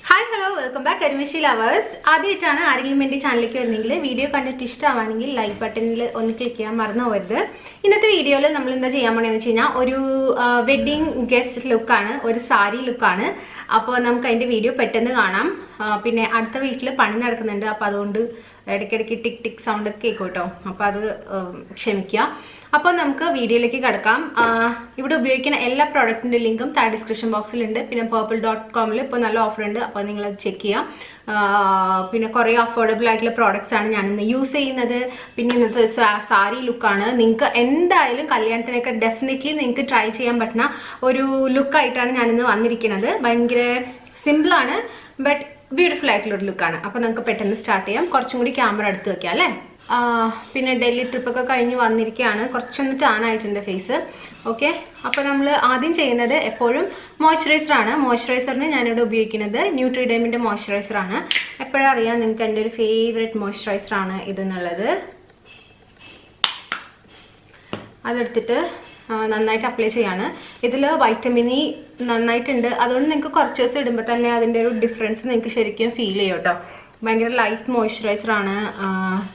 Hi hello welcome back കരിമിഷി lovers ആദ്യമായിട്ടാണ് ആരെങ്കിലും എൻ്റെ ചാനലിലേക്ക് വരുന്നെങ്കിൽ വീഡിയോ കണ്ടിട്ട് ഇഷ്ടമാണെങ്കിൽ ലൈക്ക് ബട്ടണിൽ ഒന്ന് ക്ലിക്ക് ചെയ്യാൻ മറന്നു പോകരുത് ഇന്നത്തെ വീഡിയോയിൽ നമ്മൾ എന്താ ചെയ്യാൻ പോണെന്ന് വെച്ച് കഴിഞ്ഞാൽ ഒരു വെഡ്ഡിങ് ഗസ്റ്റ് ലുക്കാണ് ഒരു സാരി ലുക്കാണ് അപ്പോൾ നമുക്ക് അതിൻ്റെ വീഡിയോ പെട്ടെന്ന് കാണാം ആ, പിന്നെ അടുത്ത വീട്ടിൽ പണി നടക്കുന്നുണ്ട് അപ്പോൾ അതുകൊണ്ട് ഇടയ്ക്കിടയ്ക്ക് ടിക് ടിക് സൗണ്ട് ഒക്കെ കേൾക്കും കേട്ടോ അപ്പോൾ അത് ഉം, ക്ഷമിക്കുക അപ്പോൾ നമുക്ക് വീഡിയോയിലേക്ക് കിടക്കാം ഇവിടെ ഉപയോഗിക്കുന്ന എല്ലാ പ്രോഡക്റ്റിൻ്റെ ലിങ്കും താഴെ ഡിസ്ക്രിപ്ഷൻ ബോക്സിലുണ്ട് പിന്നെ പേർപ്പിൾ ഡോട്ട് കോമിൽ ഇപ്പോൾ നല്ല ഓഫർ ഉണ്ട് അപ്പോൾ നിങ്ങൾ അത് ചെക്ക് ചെയ്യാം ആ, പിന്നെ കുറേ അഫോർഡബിൾ ആയിട്ടുള്ള പ്രോഡക്റ്റ്സ് ആണ് ഞാൻ ഇന്ന് യൂസ് ചെയ്യുന്നത് പിന്നെ ഇന്നത്തെ സാരി ലുക്കാണ് നിങ്ങൾക്ക് എന്തായാലും കല്യാണത്തിനൊക്കെ ഡെഫിനറ്റ്ലി നിങ്ങൾക്ക് ട്രൈ ചെയ്യാൻ പറ്റുന്ന ഒരു ലുക്കായിട്ടാണ് ഞാനിന്ന് വന്നിരിക്കുന്നത് ഭയങ്കര സിമ്പിളാണ് ബട്ട് ബ്യൂട്ടിഫുൾ ആയിട്ടുള്ള ഒരു ലുക്കാണ് അപ്പോൾ നമുക്ക് പെട്ടെന്ന് സ്റ്റാർട്ട് ചെയ്യാം കുറച്ചും കൂടി ക്യാമറ എടുത്ത് വെക്കാം അല്ലേ ആ, പിന്നെ ഡൽഹി ട്രിപ്പൊക്കെ കഴിഞ്ഞ് വന്നിരിക്കുകയാണ് കുറച്ചൊന്ന് ടാൻ ആയിട്ടുണ്ട് ഫേസ് ഓക്കെ അപ്പോൾ നമ്മൾ ആദ്യം ചെയ്യുന്നത് എപ്പോഴും മോയ്സ്ചറൈസർ ആണ് മോയ്സ്ചറൈസറിന് ഞാനിവിടെ ഉപയോഗിക്കുന്നത് ന്യൂട്രിഡേമിൻ്റെ മോയ്സ്ചറൈസർ ആണ് എപ്പോഴും അറിയാം നിങ്ങൾക്ക് എൻ്റെ ഒരു ഫേവറേറ്റ് മോയ്സ്ചറൈസർ ആണ് ഇതെന്നുള്ളത് അതെടുത്തിട്ട് ആ, നന്നായിട്ട് അപ്ലൈ ചെയ്യാണ് ഇതിൽ വൈറ്റമിൻ ഇ നന്നായിട്ടുണ്ട് അതുകൊണ്ട് നിങ്ങൾക്ക് കുറച്ച് ദിവസം ഇടുമ്പോൾ തന്നെ അതിൻ്റെ ഒരു ഡിഫറൻസ് നിങ്ങൾക്ക് ശരിക്കും ഫീൽ ചെയ്യും കേട്ടോ ഭയങ്കര ലൈറ്റ് മോയ്സ്ചറൈസർ ആണ് ആ,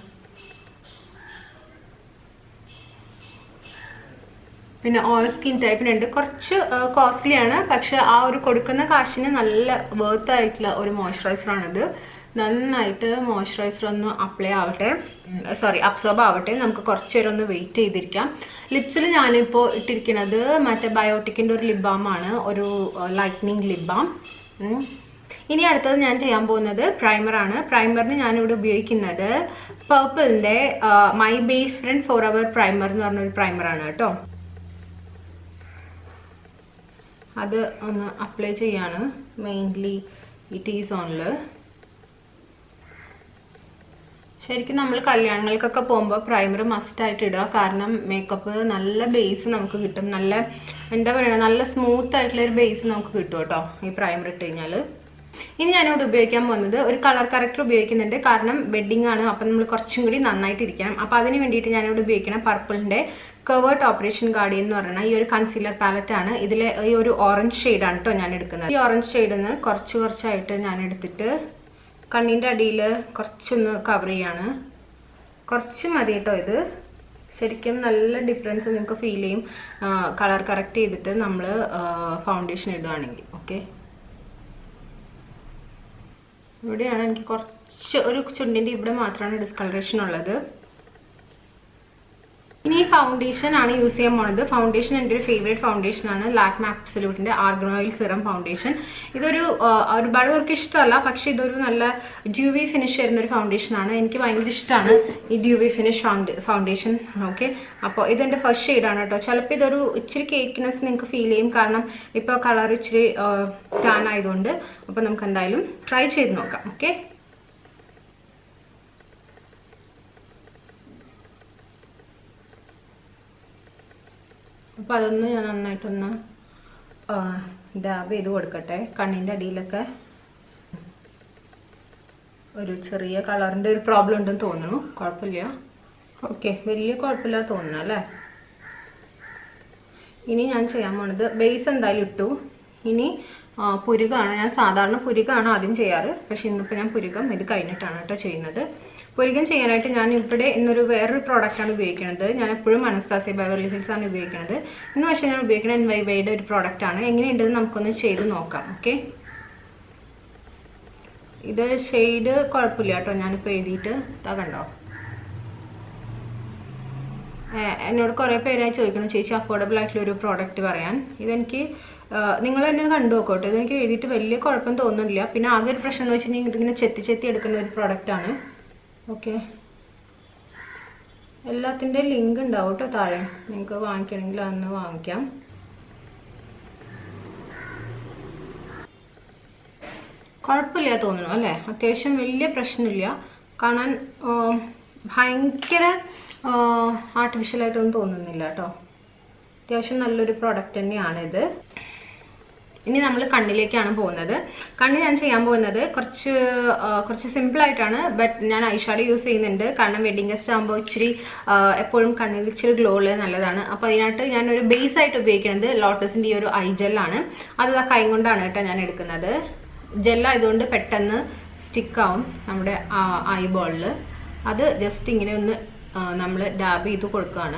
പിന്നെ ഓയിൽ സ്കിൻ ടൈപ്പിനുണ്ട് കുറച്ച് കോസ്റ്റ്ലി ആണ് പക്ഷെ ആ ഒരു കൊടുക്കുന്ന കാശിന് നല്ല വേർത്ത് ആയിട്ടുള്ള ഒരു മോയ്സ്ചറൈസർ ആണിത് നന്നായിട്ട് മോയ്സ്ചറൈസർ ഒന്ന് അപ്ലൈ ആവട്ടെ സോറി അബ്സോർബ് ആവട്ടെ നമുക്ക് കുറച്ച് നേരം ഒന്ന് വെയിറ്റ് ചെയ്തിരിക്കാം ലിപ്സിൽ ഞാനിപ്പോൾ ഇട്ടിരിക്കുന്നത് മറ്റേ ബയോട്ടിക്കിൻ്റെ ഒരു ലിപ് ബാം ആണ് ഒരു ലൈറ്റ്നിങ് ലിപ് ബാം ഇനി അടുത്തത് ഞാൻ ചെയ്യാൻ പോകുന്നത് പ്രൈമർ ആണ് പ്രൈമറിന് ഞാനിവിടെ ഉപയോഗിക്കുന്നത് പേർപ്പിളിൻ്റെ my base friend for hour primer എന്ന് പറഞ്ഞൊരു പ്രൈമറാണ് കേട്ടോ അത് ഒന്ന് അപ്ലൈ ചെയ്യാണ് മെയിൻലി ഈ ടീ സോണിൽ ശരിക്കും നമ്മൾ കല്യാണങ്ങൾക്കൊക്കെ പോകുമ്പോൾ പ്രൈമർ മസ്റ്റായിട്ട് ഇടുക കാരണം മേക്കപ്പ് നല്ല ബേസ് നമുക്ക് കിട്ടും നല്ല എന്താ പറയുക നല്ല സ്മൂത്ത് ആയിട്ടുള്ള ഒരു ബേസ് നമുക്ക് കിട്ടും കേട്ടോ ഈ പ്രൈമർ ഇട്ട് കഴിഞ്ഞാൽ ഇനി ഞാനിവിടെ ഉപയോഗിക്കാൻ പോകുന്നത് ഒരു കളർ കറക്റ്റർ ഉപയോഗിക്കുന്നുണ്ട് കാരണം വെഡ്ഡിങ് ആണ് അപ്പം നമ്മൾ കുറച്ചും കൂടി നന്നായിട്ട് ഇരിക്കണം അപ്പോൾ അതിന് വേണ്ടിയിട്ട് ഞാനിവിടെ ഉപയോഗിക്കണം പർപ്പിളിൻ്റെ കവേർട്ട് ഓപ്പറേഷൻ ഗാർഡിയൻ എന്ന് പറയുന്ന ഈ ഒരു കൺസീലർ പാലറ്റ് ആണ് ഇതിലെ ഈ ഒരു ഓറഞ്ച് ഷെയ്ഡാണ് കേട്ടോ ഞാൻ എടുക്കുന്നത് ഈ ഓറഞ്ച് ഷെയ്ഡിൽ നിന്ന് കുറച്ച് കുറച്ചായിട്ട് ഞാൻ എടുത്തിട്ട് കണ്ണിൻ്റെ അടിയിൽ കുറച്ചൊന്ന് കവർ ചെയ്യാണ് കുറച്ച് മതി കേട്ടോ ഇത് ശരിക്കും നല്ല ഡിഫറൻസ് നിങ്ങൾക്ക് ഫീൽ ചെയ്യും കളർ കറക്റ്റ് ചെയ്തിട്ട് നമ്മൾ ഫൗണ്ടേഷൻ ഇടുകയാണെങ്കിൽ ഓക്കെ ഇവിടെയാണ് എനിക്ക് കുറച്ച് ഒരു ചുണ്ടിൻ്റെ ഇവിടെ മാത്രമാണ് ഡിസ്കളറേഷൻ ഉള്ളത് ഇനി ഈ ഫൗണ്ടേഷൻ ആണ് യൂസ് ചെയ്യാൻ പോണത് ഫൗണ്ടേഷൻ എൻ്റെ ഒരു ഫേവറേറ്റ് ഫൗണ്ടേഷൻ ആണ് ലാക്മ ആപ്സലൂട്ടിൻ്റെ ആർഗണോയിൽ സിറം ഫൗണ്ടേഷൻ ഇതൊരു ആ, ഒരുപാട് പേർക്ക് ഇഷ്ടമല്ല പക്ഷെ ഇതൊരു നല്ല ഡ്യൂവി ഫിനിഷ് വരുന്ന ഒരു ഫൗണ്ടേഷൻ ആണ് എനിക്ക് ഭയങ്കര ഇഷ്ടമാണ് ഈ ഡ്യൂവി ഫിനിഷ് ഫൗണ്ടേഷൻ ഓക്കെ അപ്പോൾ ഇതെൻ്റെ ഫസ്റ്റ് ഷെയ്ഡാണ് കേട്ടോ ചിലപ്പോൾ ഇതൊരു ഇച്ചിരി കേക്കിനെസ് നിങ്ങൾക്ക് ഫീൽ ചെയ്യും കാരണം ഇപ്പോൾ കളർ ഇച്ചിരി ടാൻ ആയതുകൊണ്ട് അപ്പോൾ നമുക്ക് എന്തായാലും ട്രൈ ചെയ്ത് നോക്കാം ഓക്കെ അപ്പോൾ അതൊന്ന് ഞാൻ നന്നായിട്ടൊന്ന് ഡാബ് ചെയ്ത് കൊടുക്കട്ടെ കണ്ണിൻ്റെ അടിയിലൊക്കെ ഒരു ചെറിയ കളറിൻ്റെ ഒരു പ്രോബ്ലം ഉണ്ടെന്ന് തോന്നുന്നു കുഴപ്പമില്ല ഓക്കെ വലിയ കുഴപ്പമില്ല തോന്നുന്നു അല്ലേ ഇനി ഞാൻ ചെയ്യാൻ പോണത് ബേസ് എന്തായാലും ഇട്ടു ഇനി ആ, പുരുകമാണ് ഞാൻ സാധാരണ പുരുകമാണ് ആദ്യം ചെയ്യാറ് പക്ഷെ ഇന്നിപ്പോൾ ഞാൻ പുരുകം ഇത് കഴിഞ്ഞിട്ടാണ് കേട്ടോ ചെയ്യുന്നത് പുരുകം ചെയ്യാനായിട്ട് ഞാൻ ഇവിടെ ഇന്നൊരു വേറൊരു പ്രോഡക്റ്റാണ് ഉപയോഗിക്കുന്നത് ഞാൻ എപ്പോഴും അനസ്താസിയ ബെവർലി ഹിൽസ് ആണ് ഉപയോഗിക്കുന്നത് ഇന്ന് പക്ഷേ ഞാൻ ഉപയോഗിക്കുന്ന എൻ വൈ വൈയുടെ ഒരു പ്രോഡക്റ്റാണ് എങ്ങനെയുണ്ടെന്ന് നമുക്കൊന്ന് ചെയ്ത് നോക്കാം ഓക്കെ ഇത് ഷെയ്ഡ് കുഴപ്പമില്ല കേട്ടോ ഞാനിപ്പോൾ എഴുതിയിട്ട് ഇതാ കണ്ടോ ഏഹ് എന്നോട് കുറേ പേരായി ചോദിക്കുന്നു ചേച്ചി അഫോർഡബിൾ ആയിട്ടുള്ള ഒരു പ്രോഡക്റ്റ് പറയാൻ ഇതെനിക്ക് ഏഹ് നിങ്ങൾ തന്നെ കണ്ടു നോക്കോട്ടെ ഇതെനിക്ക് എഴുതിയിട്ട് വലിയ കുഴപ്പം തോന്നുന്നില്ല പിന്നെ ആകെ ഒരു പ്രശ്നം എന്ന് വെച്ചിട്ടുണ്ടെങ്കിൽ ഇതിങ്ങനെ ചെത്തി ചെത്തി എടുക്കുന്ന ഒരു പ്രോഡക്റ്റാണ് ഓക്കെ എല്ലാത്തിൻ്റെ ലിങ്ക് ഉണ്ടാവും കേട്ടോ താഴെ നിങ്ങൾക്ക് വാങ്ങിക്കണമെങ്കിൽ അതൊന്ന് വാങ്ങിക്കാം കുഴപ്പമില്ല തോന്നുന്നു അല്ലേ അത്യാവശ്യം വലിയ പ്രശ്നമില്ല കാണാൻ ആം, ഭയങ്കര ആർട്ടിഫിഷ്യലായിട്ടൊന്നും തോന്നുന്നില്ല കേട്ടോ അത്യാവശ്യം നല്ലൊരു പ്രോഡക്റ്റ് തന്നെയാണിത് ഇനി നമ്മൾ കണ്ണിലേക്കാണ് പോകുന്നത് കണ്ണ് ഞാൻ ചെയ്യാൻ പോകുന്നത് കുറച്ച് ആ, കുറച്ച് സിമ്പിൾ ആയിട്ടാണ് ബട്ട് ഞാൻ ഐഷാഡ് യൂസ് ചെയ്യുന്നുണ്ട് കാരണം വെഡിങ് ഗസ്റ്റ് ആകുമ്പോൾ ഇച്ചിരി ആ, എപ്പോഴും കണ്ണിൽ ഇച്ചിരി ഗ്ലോ ഉള്ളത് നല്ലതാണ് അപ്പോൾ അതിനായിട്ട് ഞാൻ ഒരു ബേസ് ആയിട്ട് ഉപയോഗിക്കുന്നത് ലോട്ടസിൻ്റെ ഈ ഒരു ഐ ജെല്ലാണ് അത് ആ കൈ കൊണ്ടാണ് കേട്ടോ ഞാൻ എടുക്കുന്നത് ജെല്ലായതുകൊണ്ട് പെട്ടെന്ന് സ്റ്റിക്കാവും നമ്മുടെ ഐബോളിൽ അത് ജസ്റ്റ് ഇങ്ങനെ ഒന്ന് നമ്മൾ ഡാബ് ചെയ്ത് കൊടുക്കുകയാണ്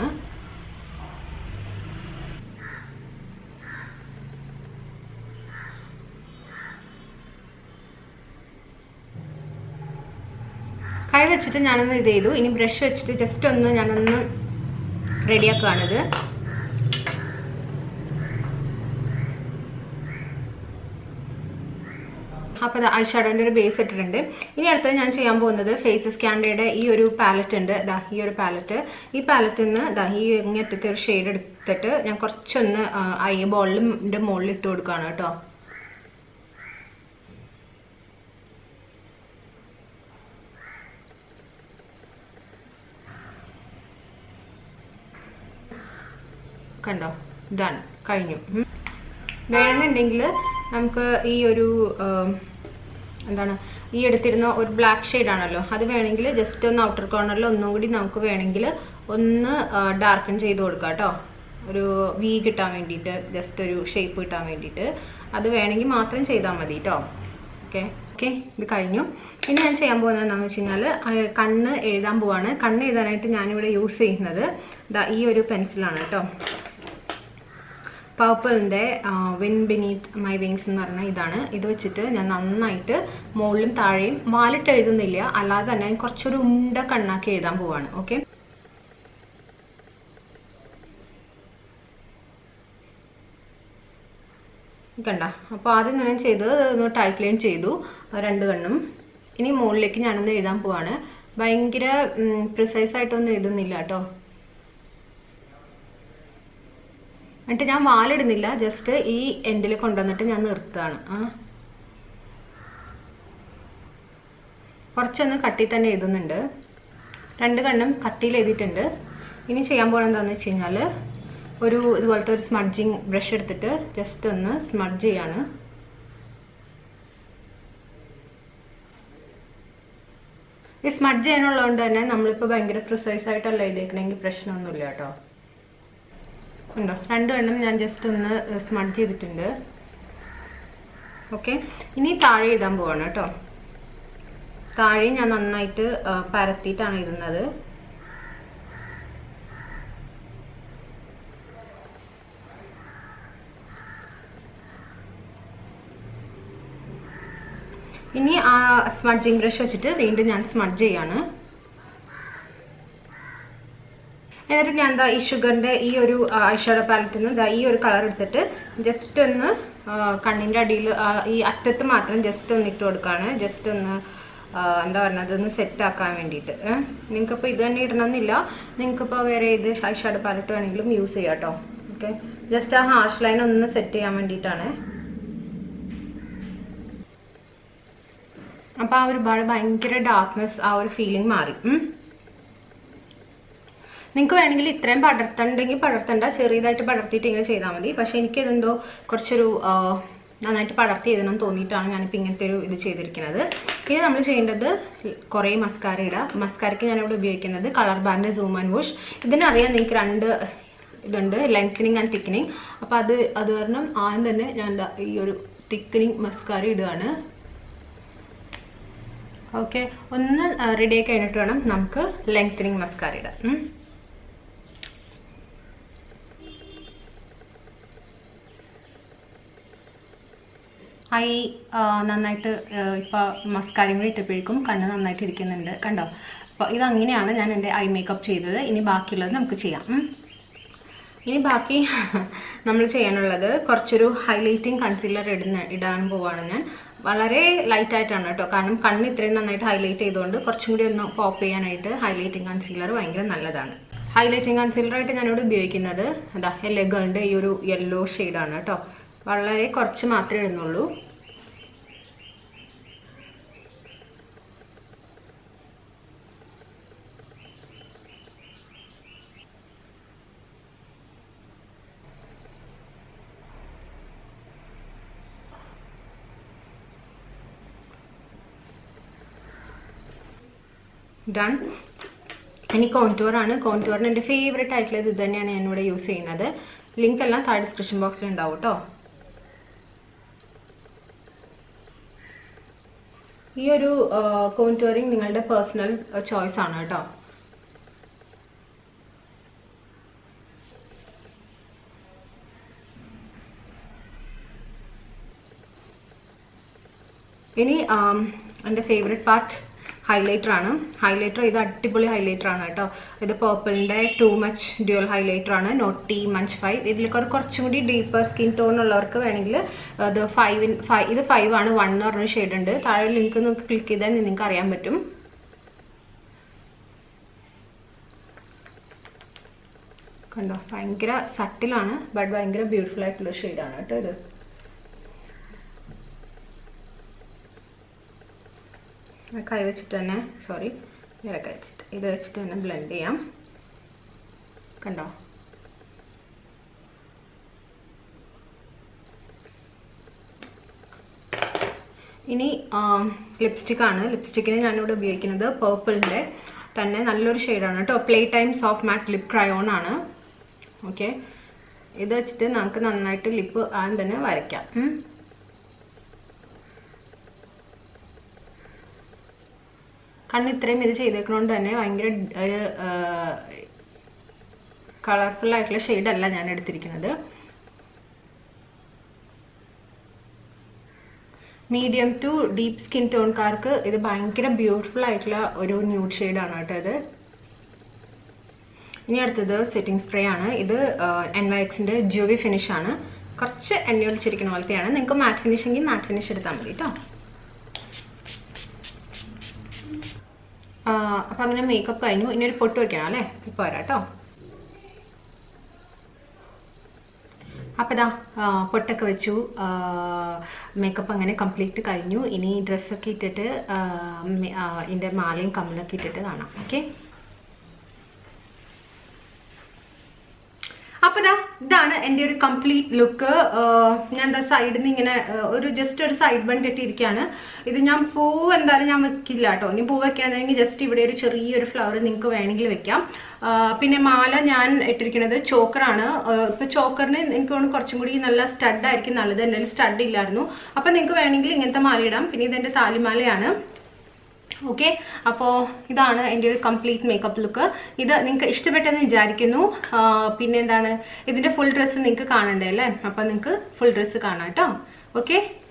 കൈ വെച്ചിട്ട് ഞാനൊന്ന് ഇത് ചെയ്തു ഇനി ബ്രഷ് വെച്ചിട്ട് ജസ്റ്റ് ഒന്ന് ഞാനൊന്ന് റെഡിയാക്കുകയാണിത് അപ്പോൾ ഐ ഷാഡോൻ്റെ ഒരു ബേസ് ഇട്ടിട്ടുണ്ട് ഇനി അടുത്തത് ഞാൻ ചെയ്യാൻ പോകുന്നത് ഫേസസ് ക്യാൻഡയുടെ ഈ ഒരു പാലറ്റ് ഉണ്ട് ദാ ഈ ഒരു പാലറ്റ് ഈ പാലറ്റിൽ നിന്ന് ദാ ഈ ഇങ്ങനത്തെ ഒരു ഷെയ്ഡ് എടുത്തിട്ട് ഞാൻ കുറച്ചൊന്ന് ഐ ബോളിൻ്റെ മുകളിൽ ഇട്ട് കൊടുക്കുകയാണ് കേട്ടോ കണ്ടോ ഡൺ കഴിഞ്ഞു ഉം. വേണമെന്നുണ്ടെങ്കിൽ നമുക്ക് ഈ ഒരു ആം, എന്താണ് ഈ എടുത്തിരുന്ന ഒരു ബ്ലാക്ക് ഷെയ്ഡ് ആണല്ലോ അത് വേണമെങ്കിൽ ജസ്റ്റ് ഒന്ന് ഔട്ടർ കോർണറിൽ ഒന്നും കൂടി നമുക്ക് വേണമെങ്കിൽ ഒന്ന് ഡാർക്കൺ ചെയ്ത് കൊടുക്കാം കേട്ടോ ഒരു വി കിട്ടാൻ വേണ്ടിയിട്ട് ജസ്റ്റ് ഒരു ഷേപ്പ് കിട്ടാൻ വേണ്ടിയിട്ട് അത് വേണമെങ്കിൽ മാത്രം ചെയ്താൽ മതി കേട്ടോ ഓക്കെ ഓക്കെ ഇത് കഴിഞ്ഞു ഇനി ഞാൻ ചെയ്യാൻ പോകുന്നത് എന്താണെന്ന് വെച്ച് കഴിഞ്ഞാൽ കണ്ണ് എഴുതാൻ പോവാണ് കണ്ണ് എഴുതാനായിട്ട് ഞാനിവിടെ യൂസ് ചെയ്യുന്നത് ദാ ഈ ഒരു പെൻസിലാണ് കേട്ടോ പർപ്പിളിൻ്റെ വിൻ ബിനീത്ത് മൈ വിങ്സ് എന്ന് പറഞ്ഞ ഇതാണ് ഇത് വെച്ചിട്ട് ഞാൻ നന്നായിട്ട് മുകളിലും താഴെയും വാലിട്ട് എഴുതുന്നില്ല അല്ലാതെ തന്നെ കുറച്ചൊരു ഉണ്ട കണ്ണാക്കി എഴുതാൻ പോവാണ് ഓക്കെ കണ്ട അപ്പോൾ ആദ്യം ഞാൻ ചെയ്തത് ഒന്ന് ടൈറ്റ് ലൈൻ ചെയ്തു ആ രണ്ട് കണ്ണും ഇനി മുകളിലേക്ക് ഞാനൊന്ന് എഴുതാൻ പോവാണ് ഭയങ്കര പ്രിസൈസ് ആയിട്ടൊന്നും എഴുതുന്നില്ല കേട്ടോ എന്നിട്ട് ഞാൻ വാലിടുന്നില്ല ജസ്റ്റ് ഈ എൻഡിൽ കൊണ്ടുവന്നിട്ട് ഞാൻ നിർത്തുകയാണ് ആ കുറച്ചൊന്ന് കട്ടി തന്നെ എഴുതുന്നുണ്ട് രണ്ട് കണ്ണും കട്ടിയിൽ എഴുതിയിട്ടുണ്ട് ഇനി ചെയ്യാൻ പോകുന്നത് എന്താണെന്ന് വെച്ച് കഴിഞ്ഞാൽ ഒരു ഇതുപോലത്തെ ഒരു സ്മഡ്ജിങ് ബ്രഷ് എടുത്തിട്ട് ജസ്റ്റ് ഒന്ന് സ്മഡ്ജ് ചെയ്യാണ് ഈ സ്മഡ്ജ് ചെയ്യാനുള്ളതുകൊണ്ട് തന്നെ നമ്മളിപ്പോൾ ഭയങ്കര പ്രിസൈസ് ആയിട്ടല്ല എഴുതിയേക്കണമെങ്കിൽ പ്രശ്നമൊന്നുമില്ല കേട്ടോ ഉണ്ടോ രണ്ട് എണ്ണം ഞാൻ ജസ്റ്റ് ഒന്ന് സ്മഡ്ജ് ചെയ്തിട്ടുണ്ട് ഓക്കെ ഇനി താഴെ എഴുതാൻ പോവാണ് കേട്ടോ താഴെ ഞാൻ നന്നായിട്ട് ആ, പരത്തിയിട്ടാണ് എഴുതുന്നത് ഇനി ആ സ്മഡ്ജിങ് ബ്രഷ് വെച്ചിട്ട് വീണ്ടും ഞാൻ സ്മഡ്ജ് ചെയ്യാണ് എന്നിട്ട് ഞാൻ എന്താ ഈ ഷുഗറിന്റെ ഈ ഒരു ഐഷാഡോ പാലറ്റിൽ നിന്ന് ദാ ഈ ഒരു കളർ എടുത്തിട്ട് ജസ്റ്റ് ഒന്ന് ആ, കണ്ണിന്റെ അടിയിൽ ആ, ഈ അറ്റത്ത് മാത്രം ജസ്റ്റ് ഒന്ന് ഇട്ട് കൊടുക്കാണ് ജസ്റ്റ് ഒന്ന് ആ, എന്താ പറയുന്നത് ഒന്ന് സെറ്റ് ആക്കാൻ വേണ്ടിയിട്ട് നിങ്ങൾക്കിപ്പോൾ ഇത് തന്നെ ഇടണമെന്നില്ല നിങ്ങൾക്കിപ്പോൾ വേറെ ഏത് ഐഷാഡോ പാലറ്റ് വേണമെങ്കിലും യൂസ് ചെയ്യാം കേട്ടോ ഓക്കെ ജസ്റ്റ് ആ ഹാർഷ് ലൈൻ ഒന്ന് സെറ്റ് ചെയ്യാൻ വേണ്ടിയിട്ടാണ് അപ്പോൾ ആ ഒരു ഭാഗം ഭയങ്കര ഡാർക്ക്നെസ് ആ ഒരു ഫീലിംഗ് മാറി ഉം. നിങ്ങൾക്ക് വേണമെങ്കിൽ ഇത്രയും പടർത്തണ്ടെങ്കിൽ പടർത്തണ്ട ചെറിയതായിട്ട് പടർത്തിയിട്ട് ഇങ്ങനെ ചെയ്താൽ മതി പക്ഷെ എനിക്കിതെന്തോ കുറച്ചൊരു ആ, നന്നായിട്ട് പടർത്തി എഴുതണം തോന്നിയിട്ടാണ് ഞാനിപ്പോൾ ഇങ്ങനത്തെ ഒരു ഇത് ചെയ്തിരിക്കുന്നത് ഇനി നമ്മൾ ചെയ്യേണ്ടത് കുറേ മസ്കാര ഇടാം മസ്കാരയ്ക്ക് ഞാനിവിടെ ഉപയോഗിക്കുന്നത് colour band zoom and whoosh ഇതിനറിയാം നിങ്ങൾക്ക് രണ്ട് ഇതുണ്ട് ലെങ്തനിങ് ആൻഡ് തിക്കനിങ് അപ്പോൾ അത് അത് കാരണം ആദ്യം തന്നെ ഞാൻ ദാ ഈ ഒരു തിക്കനിങ് മസ്കാര ഇടുകയാണ് ഓക്കെ ഒന്ന് റെഡി ആയി കഴിഞ്ഞിട്ട് വേണം നമുക്ക് ലെങ്തനിങ് മസ്കാര ഇടാം ഉം. ഐ ആ, നന്നായിട്ട് ഇപ്പോൾ മസ്കാരയും കൂടി ഇട്ടപ്പോഴേക്കും കണ്ണ് നന്നായിട്ട് ഇരിക്കുന്നുണ്ട് കണ്ടോ അപ്പോൾ ഇതങ്ങനെയാണ് ഞാൻ എൻ്റെ ഐ മേക്കപ്പ് ചെയ്തത് ഇനി ബാക്കിയുള്ളത് നമുക്ക് ചെയ്യാം ഉം. ഇനി ബാക്കി നമ്മൾ ചെയ്യാനുള്ളത് കുറച്ചൊരു ഹൈലൈറ്റിംഗ് കൺസീലർ ഇടുന്ന ഇടാൻ പോവാണ് ഞാൻ വളരെ ലൈറ്റ് ആയിട്ടാണ് കേട്ടോ കാരണം കണ്ണ് ഇത്രയും നന്നായിട്ട് ഹൈലൈറ്റ് ചെയ്തുകൊണ്ട് കുറച്ചും കൂടി ഒന്ന് പോപ്പ് ചെയ്യാനായിട്ട് ഹൈലൈറ്റിംഗ് കൺസീലർ ഭയങ്കര നല്ലതാണ് ഹൈലൈറ്റിംഗ് കൺസീലറായിട്ട് ഞാനിവിടെ ഉപയോഗിക്കുന്നത് അതാ എല്ലഗേളിൻ്റെ ഈ ഒരു യെല്ലോ ഷെയ്ഡാണ് കേട്ടോ വളരെ കുറച്ച് മാത്രമേ ഇടുന്നുള്ളൂ ഡൺ ഇനി കോൺടൂർ ആണ് കോൺടൂറിന് എൻ്റെ ഫേവറേറ്റ് ആയിട്ടുള്ളത് ഇത് തന്നെയാണ് ഞാൻ ഇവിടെ യൂസ് ചെയ്യുന്നത് ലിങ്ക് എല്ലാം താഴെ ഡിസ്ക്രിപ്ഷൻ ബോക്സിൽ ഉണ്ടാവും കേട്ടോ ഈ ഒരു കോൺടൂറിങ് നിങ്ങളുടെ പേഴ്സണൽ ചോയ്സ് ആണ് കേട്ടോ ഇനി ആം, എൻ്റെ ഫേവറേറ്റ് പാർട്ട് ഹൈലൈറ്റർ ആണ് ഹൈലൈറ്റർ ഇത് അടിപൊളി ഹൈലൈറ്റർ ആണ് കേട്ടോ ഇത് പേർപ്പിളിൻ്റെ ടു മച്ച് ഡ്യുവൽ ഹൈലൈറ്റർ ആണ് നോട്ടി മഞ്ച് ഫൈവ് ഇതിൽ കുറ- കുറച്ചും കൂടി ഡീപ്പർ സ്കിൻ ടോൺ ഉള്ളവർക്ക് വേണമെങ്കിൽ അത് ഫൈവിൻ ഫൈവ് ഇത് ഫൈവ് ആണ് വൺ എന്ന് പറഞ്ഞ ഷെയ്ഡ് ഉണ്ട് താഴെ ലിങ്ക് നിങ്ങൾക്ക് ക്ലിക്ക് ചെയ്താൽ നിങ്ങൾക്ക് അറിയാൻ പറ്റും കണ്ടോ ഭയങ്കര സട്ടിലാണ് ബട്ട് ഭയങ്കര ബ്യൂട്ടിഫുൾ ആയിട്ടുള്ള ഷെയ്ഡാണ് കേട്ടോ ഇത് കൈ വെച്ചിട്ട് തന്നെ സോറി വേറെ കൈ വെച്ചിട്ട് ഇത് വെച്ചിട്ട് തന്നെ ബ്ലെൻഡ് ചെയ്യാം കണ്ടോ ഇനി ലിപ്സ്റ്റിക് ആണ് ലിപ്സ്റ്റിക്കിന് ഞാനിവിടെ ഉപയോഗിക്കുന്നത് പേർപ്പിളിൻ്റെ തന്നെ നല്ലൊരു ഷെയ്ഡാണ് കേട്ടോ play time soft matte lip crayon ആണ് ഓക്കെ ഇത് വെച്ചിട്ട് നമുക്ക് നന്നായിട്ട് ലിപ്പ് ആദ്യം തന്നെ വരയ്ക്കാം ഉം. കണ്ണ് ഇത്രയും ഇത് ചെയ്തേക്കണോണ്ട് തന്നെ ഭയങ്കര ഒരു കളർഫുൾ ആയിട്ടുള്ള ഷെയ്ഡ് അല്ല ഞാൻ എടുത്തിരിക്കുന്നത് മീഡിയം ടു ഡീപ്പ് സ്കിൻ ടോൺകാർക്ക് ഇത് ഭയങ്കര ബ്യൂട്ടിഫുൾ ആയിട്ടുള്ള ഒരു ന്യൂഡ് ഷെയ്ഡാണ് കേട്ടോ ഇത് ഇനി അടുത്തത് സെറ്റിംഗ് സ്പ്രേ ആണ് ഇത് എൻ വൈ എക്സിൻ്റെ ജൂവി ഫിനിഷ് ആണ് കുറച്ച് എണ്ണ ഒളിച്ചിരിക്കുന്ന പോലത്തെയാണ് നിങ്ങൾക്ക് മാറ്റ് ഫിനിഷ് എങ്കിൽ മാറ്റ് ഫിനിഷ് എടുത്താൽ മതി കേട്ടോ അപ്പം അങ്ങനെ മേക്കപ്പ് കഴിഞ്ഞു ഇനി ഒരു പൊട്ട് വെക്കണം അല്ലേ ഇപ്പോൾ വരാം കേട്ടോ അപ്പം ഇതാ പൊട്ടൊക്കെ വെച്ചു മേക്കപ്പ് അങ്ങനെ കംപ്ലീറ്റ് കഴിഞ്ഞു ഇനി ഡ്രസ്സൊക്കെ ഇട്ടിട്ട് ഇതിൻ്റെ മാലയും കമ്മലൊക്കെ ഇട്ടിട്ട് കാണാം ഓക്കെ അപ്പൊ ഇതാ ഇതാണ് എൻ്റെ ഒരു കംപ്ലീറ്റ് ലുക്ക് ഞാൻ എന്താ സൈഡിൽ നിന്ന് ഇങ്ങനെ ആ, ഒരു ജസ്റ്റ് ഒരു സൈഡ് ബൺ കെട്ടിയിരിക്കുകയാണ് ഇത് ഞാൻ പൂവ് എന്തായാലും ഞാൻ വെക്കില്ല കേട്ടോ ഇനി പൂവ് വെക്കുകയാണെങ്കിൽ ജസ്റ്റ് ഇവിടെ ഒരു ചെറിയൊരു ഫ്ലവർ നിങ്ങൾക്ക് വേണമെങ്കിൽ വെക്കാം ആ, പിന്നെ മാല ഞാൻ ഇട്ടിരിക്കുന്നത് ചോക്കറാണ് ഇപ്പൊ ചോക്കറിന് എനിക്ക് തോന്നുന്നു കുറച്ചും കൂടി നല്ല സ്റ്റഡ് ആയിരിക്കും നല്ലത് എൻ്റെ സ്റ്റഡ് ഇല്ലായിരുന്നു അപ്പൊ നിങ്ങൾക്ക് വേണമെങ്കിൽ ഇങ്ങനത്തെ മാല ഇടാം പിന്നെ ഇതെന്റെ താലിമാലയാണ് ഓക്കെ അപ്പോൾ ഇതാണ് എൻ്റെ ഒരു കംപ്ലീറ്റ് മേക്കപ്പ് ലുക്ക് ഇത് നിങ്ങൾക്ക് ഇഷ്ടപ്പെട്ടെന്ന് വിചാരിക്കുന്നു ആ, പിന്നെ എന്താണ് ഇതിൻ്റെ ഫുൾ ഡ്രസ്സ് നിങ്ങൾക്ക് കാണണ്ടേ അല്ലേ അപ്പോൾ നിങ്ങൾക്ക് ഫുൾ ഡ്രസ്സ് കാണാം കേട്ടോ ഓക്കെ